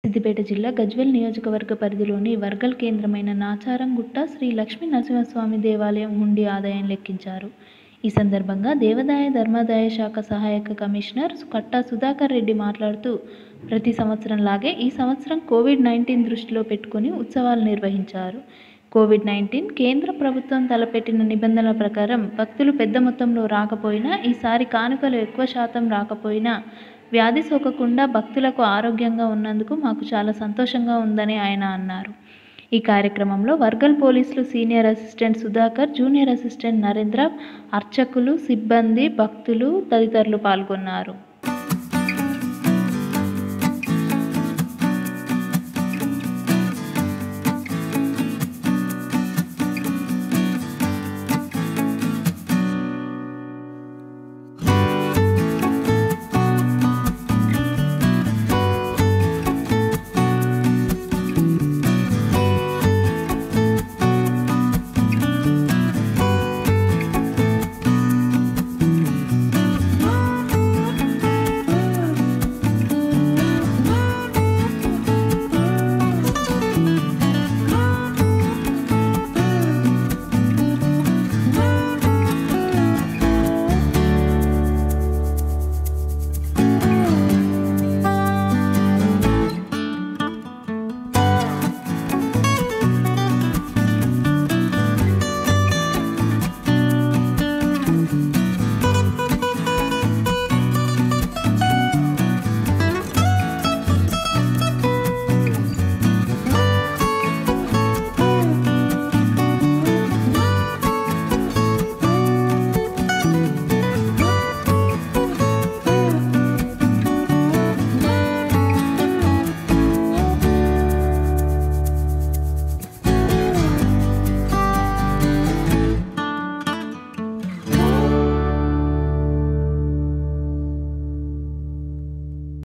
సిద్దిపేట జిల్లా గజ్వేల్ నియోజకవర్గ పరిధిలోని వర్గల్ కేంద్రమైన నాచారంగుట్ట శ్రీ లక్ష్మీ నరసింహస్వామి దేవాలయం హుండీ ఆదాయం లెక్కించారు ఈ సందర్భంగా దేవాదాయ ధర్మాదాయ శాఖ సహాయక కమిషనర్ కట్టా సుధాకర్ రెడ్డి మాట్లాడుతూ ప్రతి సంవత్సరంలాగే ఈ సంవత్సరం కోవిడ్ నైన్టీన్ దృష్టిలో పెట్టుకొని ఉత్సవాలు నిర్వహించారు కోవిడ్ నైన్టీన్ కేంద్ర ప్రభుత్వం తలపెట్టిన నిబంధనల ప్రకారం భక్తులు పెద్ద మొత్తంలో రాకపోయినా ఈసారి కానుకలు ఎక్కువ శాతం రాకపోయినా వ్యాధి సోకకుండా భక్తులకు ఆరోగ్యంగా ఉన్నందుకు మాకు చాలా సంతోషంగా ఉందని ఆయన అన్నారు ఈ కార్యక్రమంలో వర్గల్ పోలీసులు senior assistant Sudhakar junior assistant Narendra అర్చకులు సిబ్బంది భక్తులు తదితరులు పాల్గొన్నారు